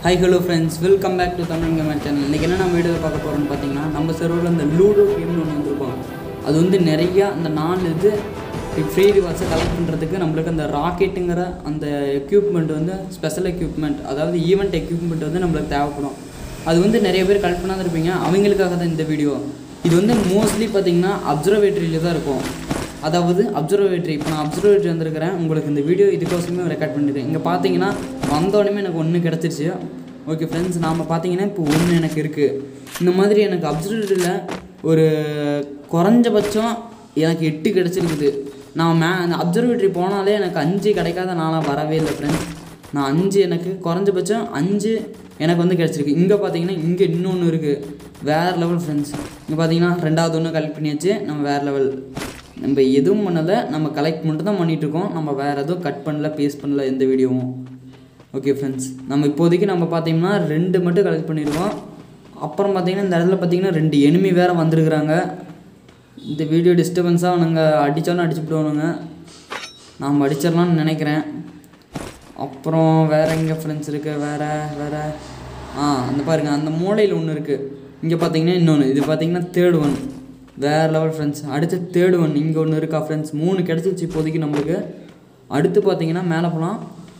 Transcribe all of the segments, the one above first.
high hello friends welcome back to Tamil gamer channel இன்றைக்கி என்ன நம்ம வீடியோ பார்க்க போகிறோம்னு பார்த்தீங்கன்னா நம்ம சர்வரில் இந்த லூடோ கேம்னு ஒன்று வந்திருக்கோம் அது வந்து நிறையா அந்த நாலு இது ஃப்ரீ ரிவார்ட்ஸை கலெக்ட் பண்ணுறதுக்கு நம்மளுக்கு அந்த ராக்கெட்டுங்கிற அந்த எக்யூப்மெண்ட் வந்து ஸ்பெஷல் எக்யூப்மெண்ட் அதாவது ஈவெண்ட் எக்யூப்மெண்ட் வந்து நம்மளுக்கு தேவைப்படும் அது வந்து நிறைய பேர் கலெக்ட் பண்ணாத இருப்பீங்க அவங்களுக்காக தான் இந்த வீடியோ இது வந்து மோஸ்ட்லி பார்த்தீங்கன்னா அப்சர்வேட்டரியில் தான் இருக்கும் அதாவது அப்சர்வேட்டரி இப்போ நான் அப்சர்வேட்டரி வந்திருக்கிறேன் உங்களுக்கு இந்த வீடியோ இதுக்கோசமே ரெக்கார்ட் பண்ணியிருக்கேன் இங்கே பார்த்தீங்கன்னா வந்தோடனே எனக்கு ஒன்று கிடச்சிருச்சு ஓகே ஃப்ரெண்ட்ஸ் நாம் பார்த்தீங்கன்னா இப்போ ஒன்று எனக்கு இருக்குது இந்த மாதிரி எனக்கு அப்சர்வேட்டரியில் ஒரு குறைஞ்சபட்சம் எனக்கு எட்டு கிடச்சிருக்குது நான் மே அந்த அப்சர்வேட்டரி போனாலே எனக்கு அஞ்சு கிடைக்காத நாளாக வரவே இல்லை ஃப்ரெண்ட்ஸ் நான் அஞ்சு எனக்கு குறைஞ்சபட்சம் அஞ்சு எனக்கு வந்து கிடச்சிருக்கு இங்கே பார்த்தீங்கன்னா இங்கே இன்னொன்று இருக்குது வேறு லெவல் ஃப்ரெண்ட்ஸ் இங்கே பார்த்தீங்கன்னா ரெண்டாவது ஒன்று கலெக்ட் பண்ணியாச்சு நம்ம வேறு லெவல் நம்ம எதுவும் பண்ணலை நம்ம கலெக்ட் மட்டும் தான் பண்ணிகிட்ருக்கோம் நம்ம வேறு எதுவும் கட் பண்ணல பேஸ்ட் பண்ணல எந்த வீடியோவும் ஓகே ஃப்ரெண்ட்ஸ் நம்ம இப்போதைக்கு நம்ம பார்த்தீங்கன்னா ரெண்டு மட்டும் கலெக்ட் பண்ணியிருக்கோம் அப்புறம் பார்த்தீங்கன்னா இந்த இடத்துல பார்த்தீங்கன்னா ரெண்டு எனிமி வேறு வந்திருக்கிறாங்க இந்த வீடியோ டிஸ்டர்பன்ஸாக அவனுங்க அடித்தாலும் அடிச்சு விடுவானுங்க நாம் அடிச்சிடலாம்னு நினைக்கிறேன் அப்புறம் வேறு எங்கே ஃப்ரெண்ட்ஸ் இருக்குது வேறு வேறு ஆ அந்த பாருங்கள் அந்த மூலையில் ஒன்று இருக்குது இங்கே பார்த்தீங்கன்னா இன்னொன்று இது பார்த்தீங்கன்னா தேர்ட் ஒன் வேறு லெவல் ஃப்ரெண்ட்ஸ் அடுத்து தேர்ட் ஒன் இங்கே ஒன்று இருக்கா ஃப்ரெண்ட்ஸ் மூணு கிடச்சிருச்சு இப்போதைக்கு நம்மளுக்கு அடுத்து பார்த்தீங்கன்னா மேலே போகலாம்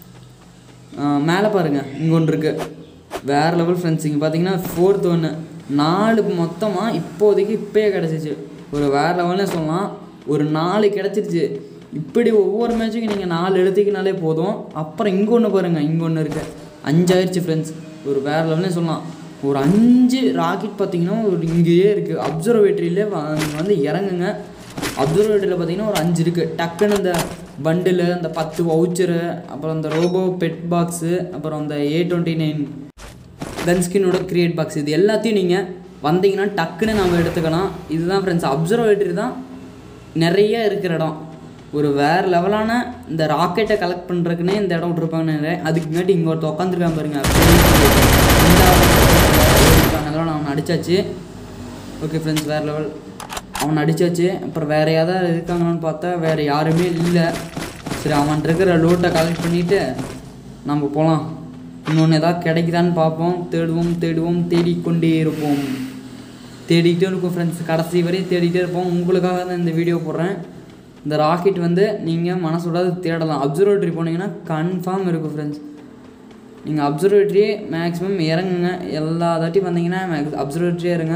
மேலே பாருங்கள் இங்கே ஒன்று இருக்குது வேறு லெவல் ஃப்ரெண்ட்ஸ் இங்கே பார்த்தீங்கன்னா ஃபோர்த் ஒன்று நாலு மொத்தமாக இப்போதைக்கு இப்போயே கிடச்சிச்சு ஒரு வேறு லெவல்னே சொல்லலாம் ஒரு நாலு கிடச்சிருச்சு இப்படி ஒவ்வொரு மேட்சுக்கும் நீங்கள் நாலு எடுத்துக்கினாலே போதும் அப்புறம் இங்கே ஒன்று பாருங்கள் இங்கே ஒன்று இருக்குது அஞ்சாயிருச்சு ஃப்ரெண்ட்ஸ் ஒரு வேறு லெவல்னே சொல்லலாம் ஒரு அஞ்சு ராக்கெட் பார்த்தீங்கன்னா ஒரு இங்கேயே இருக்குது அப்சர்வேட்டரியிலே வந்து இறங்குங்க அப்சர்வேட்டரியில் பார்த்தீங்கன்னா ஒரு அஞ்சு இருக்குது டக்குன்னு இந்த பண்டிலு அந்த பத்து வவுச்சரு அப்புறம் அந்த ரோபோ பெட் பாக்ஸு அப்புறம் அந்த ஏ டுவெண்ட்டி நைன் கன்ஸ்கினோட கிரியேட் பாக்ஸ் இது எல்லாத்தையும் நீங்கள் வந்தீங்கன்னா டக்குன்னு நம்ம எடுத்துக்கலாம் இதுதான் ஃப்ரெண்ட்ஸ் அப்சர்வேட்டரி தான் நிறைய இருக்கிற இடம் ஒரு வேறு லெவலான இந்த ராக்கெட்டை கலெக்ட் பண்ணுறதுக்குன்னே இந்த இடம் விட்ருப்பாங்கன்னு நினைக்கிறேன் அதுக்கு முன்னாடி இங்கே ஒருத்தர் உட்காந்துருக்கான் பாருங்க அதெல்லாம் நான் அவனை அடித்தாச்சு ஓகே ஃப்ரெண்ட்ஸ் வேறு லெவல் அவனை அடித்தாச்சு அப்புறம் வேறு யாராவது இருக்காங்களான்னு பார்த்தா வேறு யாருமே இல்லை சரி அவன் இருக்கிற லோட்டை கலெக்ட் பண்ணிவிட்டு நம்ம போகலாம் இன்னொன்று ஏதாவது கிடைக்குதான்னு பார்ப்போம் தேடுவோம் தேடுவோம் தேடிக்கொண்டே இருப்போம் தேடிக்கிட்டே இருக்கும் ஃப்ரெண்ட்ஸ் கடைசி வரையும் தேடிக்கிட்டே இருப்போம் உங்களுக்காக தான் இந்த வீடியோ போடுறேன் இந்த ராக்கெட் வந்து நீங்கள் மனசோட தேடலாம் அப்சர்வேட்டரி போனீங்கன்னா கன்ஃபார்ம் இருக்கும் ஃப்ரெண்ட்ஸ் நீங்கள் அப்சர்வேட்டரி மேக்ஸிமம் இறங்குங்க எல்லா தாட்டியும் வந்தீங்கன்னா அப்சர்வேட்டரியே இருங்க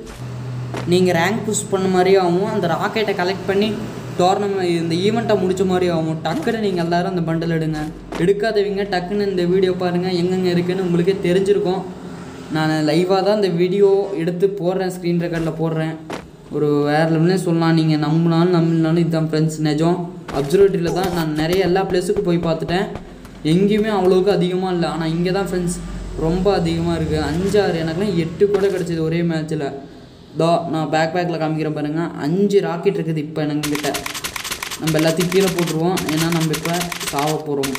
நீங்கள் ரேங்க் புஷ் பண்ண மாதிரியே ஆகும் அந்த ராக்கெட்டை கலெக்ட் பண்ணி டோர்னமெண்ட் இந்த ஈவெண்ட்டை முடிச்ச மாதிரி ஆகும் டக்குன்னு நீங்கள் எல்லோரும் அந்த பண்டில் எடுங்க எடுக்காதவங்க டக்குன்னு இந்த வீடியோ பாருங்கள் எங்கெங்கே இருக்குன்னு உங்களுக்கே தெரிஞ்சிருக்கும் நான் லைவாக தான் இந்த வீடியோ எடுத்து போடுறேன் ஸ்க்ரீன் ரெக்கார்டில் போடுறேன் ஒரு வேறு லெவல்னே சொல்லலாம் நீங்கள் நம்பினாலும் நம்பினாலும் இதுதான் ஃப்ரெண்ட்ஸ் நிஜம் அப்சர்வேட்டரியில் தான் நான் நிறைய எல்லா பிளேஸுக்கும் போய் பார்த்துட்டேன் எங்கேயுமே அவ்வளோவுக்கு அதிகமாக இல்லை ஆனால் இங்கே தான் ஃப்ரெண்ட்ஸ் ரொம்ப அதிகமாக இருக்குது அஞ்சாறு எனக்குலாம் எட்டு கூட கிடச்சிது ஒரே மேட்ச்சில் தோ நான் பேக் பேக்கில் காமிக்கிறேன் பாருங்கள் அஞ்சு ராக்கெட் இருக்குது இப்போ என்கிட்ட நம்ம எல்லாத்தையும் கீழே போட்டுருவோம் ஏன்னா நம்ம இப்போ சாவ போகிறோம்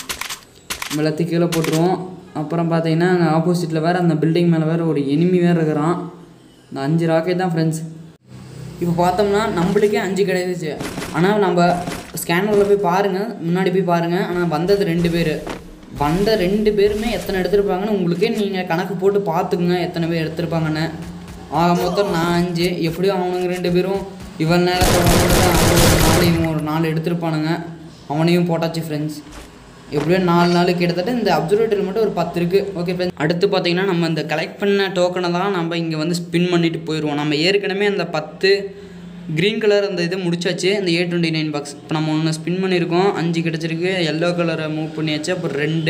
நம்ம எல்லாத்தையும் கீழே போட்டுருவோம் அப்புறம் பார்த்தீங்கன்னா அங்கே ஆப்போசிட்டில் வேறு அந்த பில்டிங் மேலே வேறு ஒரு எனிமி வேறு இருக்கிறான் இந்த அஞ்சு ராக்கெட் தான் ஃப்ரெண்ட்ஸ் இப்போ பார்த்தோம்னா நம்மளுக்கே அஞ்சு கிடைச்சிச்சு ஆனால் நம்ம ஸ்கேனரில் போய் பாருங்கள் முன்னாடி போய் பாருங்கள் ஆனால் வந்தது ரெண்டு பேர் வந்த ரெண்டு பேருமே எத்தனை எடுத்திருப்பாங்கன்னு உங்களுக்கே நீங்கள் கணக்கு போட்டு பார்த்துக்குங்க எத்தனை பேர் எடுத்திருப்பாங்கன்னு ஆக மொத்தம் நான் அஞ்சு எப்படியும் அவனுங்க ரெண்டு பேரும் இவன் நேரத்தோட ஒரு நாலு இவன் ஒரு நாலு எடுத்திருப்பானுங்க அவனையும் போட்டாச்சு ஃப்ரெண்ட்ஸ் எப்படியோ நாலு நாள் கிட்டத்தட்ட இந்த அப்சர்வேட்டரி மட்டும் ஒரு பத்து இருக்குது ஓகே ஃப்ரெண்ட்ஸ் அடுத்து பார்த்தீங்கன்னா நம்ம இந்த கலெக்ட் பண்ண டோக்கனை தான் நம்ம இங்கே வந்து ஸ்பின் பண்ணிட்டு போயிடுவோம் நம்ம ஏற்கனவே அந்த பத்து க்ரீன் கலர் அந்த இது முடிச்சாச்சு அந்த ஏ டுவெண்ட்டி நைன் பாக்ஸ் இப்போ நம்ம ஒன்று ஸ்பின் பண்ணியிருக்கோம் அஞ்சு கிடச்சிருக்கு எல்லோ கலரை மூவ் பண்ணியாச்சு அப்புறம் ரெண்டு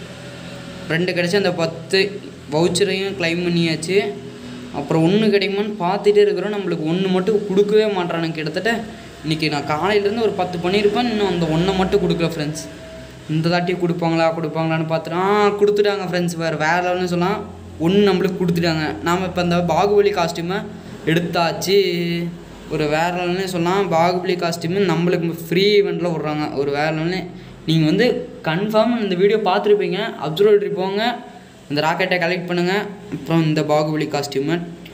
ரெண்டு கிடச்சி அந்த பத்து வவுச்சரையும் கிளைம் பண்ணியாச்சு அப்புறம் ஒன்று கிடைக்குமான்னு பார்த்துட்டே இருக்கிறோம் நம்மளுக்கு ஒன்று மட்டும் கொடுக்கவே மாட்டானுங்க கிட்டத்தட்ட இன்றைக்கி நான் காலையிலேருந்து ஒரு பத்து பண்ணியிருப்பேன் இன்னும் அந்த ஒன்றை மட்டும் கொடுக்கல ஃப்ரெண்ட்ஸ் இந்த தாட்டி கொடுப்பாங்களா கொடுப்பாங்களான்னு பார்த்துட்டு ஆ கொடுத்துட்டாங்க ஃப்ரெண்ட்ஸ் வேறு வேறு லெவல்னு சொல்லலாம் ஒன்று நம்மளுக்கு கொடுத்துட்டாங்க நாம் இப்போ இந்த பாகுபலி காஸ்டியூமை எடுத்தாச்சு ஒரு வேறு லெவல்னே சொல்லலாம் பாகுபலி காஸ்டியூமு நம்மளுக்கு ஃப்ரீ ஈவெண்ட்டில் விட்றாங்க ஒரு வேறு லெவல்னே நீங்கள் வந்து கன்ஃபார்ம் இந்த வீடியோ பார்த்துருப்பீங்க அப்சர்வேட்டரி போங்க இந்த ராக்கெட்டை கலெக்ட் பண்ணுங்கள் அப்புறம் இந்த பாகுபலி காஸ்டியூமை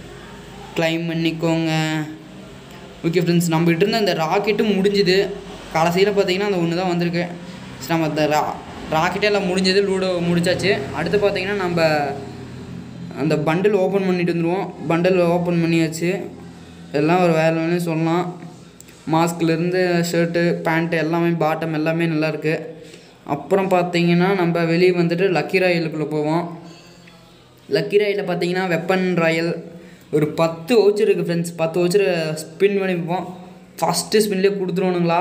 கிளைம் பண்ணிக்கோங்க ஓகே ஃப்ரெண்ட்ஸ் நம்மகிட்ட இருந்த இந்த ராக்கெட்டும் முடிஞ்சுது கடைசியில் பார்த்தீங்கன்னா அந்த ஒன்று தான் வந்திருக்கு சரி நம்ம இந்த ரா ராக்கெட்டே எல்லாம் முடிஞ்சது லூடோ முடிச்சாச்சு அடுத்து பார்த்தீங்கன்னா நம்ம அந்த பண்டில் ஓப்பன் பண்ணிட்டு வந்துடுவோம் பண்டில் ஓப்பன் பண்ணியாச்சு எல்லாம் ஒரு வேலைன்னு சொல்லலாம் மாஸ்க்லேருந்து ஷர்ட்டு பேண்ட்டு எல்லாமே பாட்டம் எல்லாமே நல்லா இருக்கு அப்புறம் பார்த்தீங்கன்னா நம்ம வெளியே வந்துட்டு லக்கி ராயலுக்குள்ளே போவோம் லக்கி ராயில் பார்த்தீங்கன்னா வெப்பன் ராயல் ஒரு பத்து வவுச்சர் இருக்குது ஃப்ரெண்ட்ஸ் பத்து வவுச்சர் ஸ்பின் பண்ணி வைப்போம் ஃபஸ்ட்டு ஸ்பின்லேயே கொடுத்துருவானுங்களா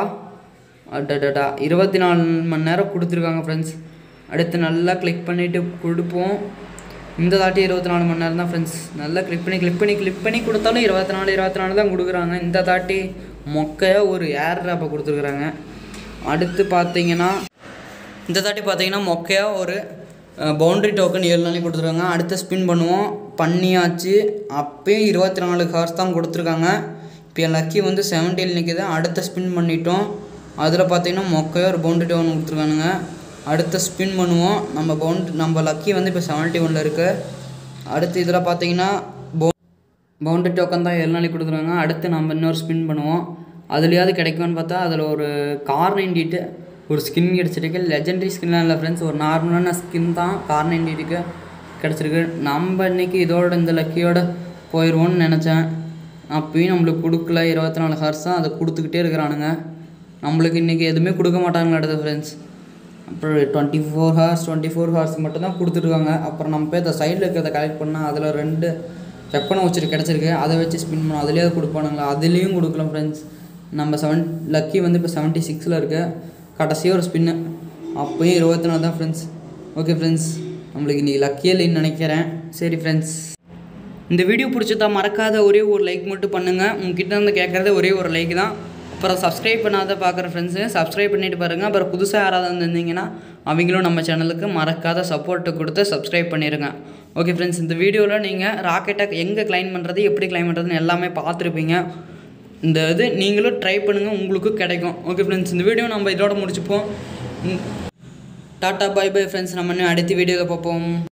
அடடடா இருபத்தி நாலு மணி நேரம் கொடுத்துருக்காங்க ஃப்ரெண்ட்ஸ் அடுத்து நல்லா கிளிக் பண்ணிவிட்டு கொடுப்போம் இந்த தாட்டி இருபத்தி நாலு மணி நேரம் தான் ஃப்ரெண்ட்ஸ் நல்லா கிளிக் பண்ணி கிளிக் பண்ணி கிளிக் பண்ணி கொடுத்தாலும் இருபத்தி நாலு இருபத்தி நாலு தான் கொடுக்குறாங்க இந்த தாட்டி மொக்கையாக ஒரு ஏர் ட்ராப்பை கொடுத்துருக்குறாங்க அடுத்து பார்த்தீங்கன்னா இந்த தாட்டி பார்த்தீங்கன்னா மொக்கையாக ஒரு பவுண்ட்ரி டோக்கன் ஏழு நாளைக்கு கொடுத்துருக்காங்க அடுத்து ஸ்பின் பண்ணுவோம் பண்ணியாச்சு அப்பயும் இருபத்தி நாலு ஹார்ஸ் தான் கொடுத்துருக்காங்க இப்போ என் லக்கி வந்து செவன்டீன் நிற்கிது அடுத்த ஸ்பின் பண்ணிட்டோம் அதில் பார்த்தீங்கன்னா மொக்கையாக ஒரு பவுண்ட்ரி டோக்கன் கொடுத்துருக்கானுங்க அடுத்த ஸ்பின் பண்ணுவோம் நம்ம பவுண்ட் நம்ம லக்கி வந்து இப்போ செவன்ட்டி ஒனில் இருக்குது அடுத்து இதில் பார்த்தீங்கன்னா பவு பவுண்டரி டோக்கன் தான் ஏழு நாளைக்கு கொடுக்குறாங்க அடுத்து நம்ம இன்னொரு ஸ்பின் பண்ணுவோம் அதுலேயாவது கிடைக்கும்னு பார்த்தா அதில் ஒரு கார் நைன்டிட்டு ஒரு ஸ்கின் கிடச்சிருக்கு லெஜெண்டரி ஸ்கின்லாம் இல்லை ஃப்ரெண்ட்ஸ் ஒரு நார்மலான ஸ்கின் தான் கார் நைன்டிட்டுக்கு கிடச்சிருக்கு நம்ம இன்னைக்கு இதோட இந்த லக்கியோட போயிடுவோம்னு நினச்சேன் அப்பயும் நம்மளுக்கு கொடுக்கல இருபத்தி நாலு ஹார்ஸ் தான் அதை கொடுத்துக்கிட்டே இருக்கிறானுங்க நம்மளுக்கு இன்றைக்கி எதுவுமே கொடுக்க மாட்டாங்களாடுது ஃப்ரெண்ட்ஸ் அப்புறம் twenty four hours twenty four hours மட்டும் தான் கொடுத்துருக்காங்க அப்புறம் நம்ம போய் இந்த சைடில் இருக்கிறத கலெக்ட் பண்ணால் அதில் ரெண்டு வெப்பனை வச்சுட்டு கிடச்சிருக்கு அதை வச்சு ஸ்பின் பண்ணோம் அதுலேயே கொடுப்பானுங்களா அதுலேயும் கொடுக்கலாம் ஃப்ரெண்ட்ஸ் நம்ம செவன் லக்கி வந்து இப்போ செவன்ட்டி சிக்ஸில் இருக்கு கடைசியாக ஒரு ஸ்பின்னு அப்போயும் இருபத்தி நாலு தான் ஃப்ரெண்ட்ஸ் ஓகே ஃப்ரெண்ட்ஸ் நம்மளுக்கு இன்றைக்கி லக்கியே இல்லைன்னு நினைக்கிறேன் சரி ஃப்ரெண்ட்ஸ் இந்த வீடியோ பிடிச்சதா மறக்காத ஒரே ஒரு லைக் மட்டும் பண்ணுங்கள் உங்ககிட்ட இருந்து கேட்குறது ஒரே ஒரு லைக் தான் அப்புறம் சப்ஸ்கிரைப் பண்ணாத பார்க்குற ஃப்ரெண்ட்ஸு சப்ஸ்கிரைப் பண்ணிட்டு பாருங்கள் அப்புறம் புதுசாக யாராவது வந்திருந்தீங்கன்னா அவங்களும் நம்ம சேனலுக்கு மறக்காத சப்போர்ட்டு கொடுத்து சப்ஸ்கிரைப் பண்ணிடுங்க ஓகே ஃப்ரெண்ட்ஸ் இந்த வீடியோவில் நீங்கள் ராக்கெட்டை எங்கே கிளைம் பண்ணுறது எப்படி கிளைம் பண்ணுறதுன்னு எல்லாமே பார்த்துருப்பீங்க இந்த இது நீங்களும் ட்ரை பண்ணுங்கள் உங்களுக்கும் கிடைக்கும் ஓகே ஃப்ரெண்ட்ஸ் இந்த வீடியோ நம்ம இதோட முடிச்சுப்போம் டாட்டா பை பை ஃப்ரெண்ட்ஸ் நம்ம இன்னும் அடுத்த வீடியோவில் பார்ப்போம்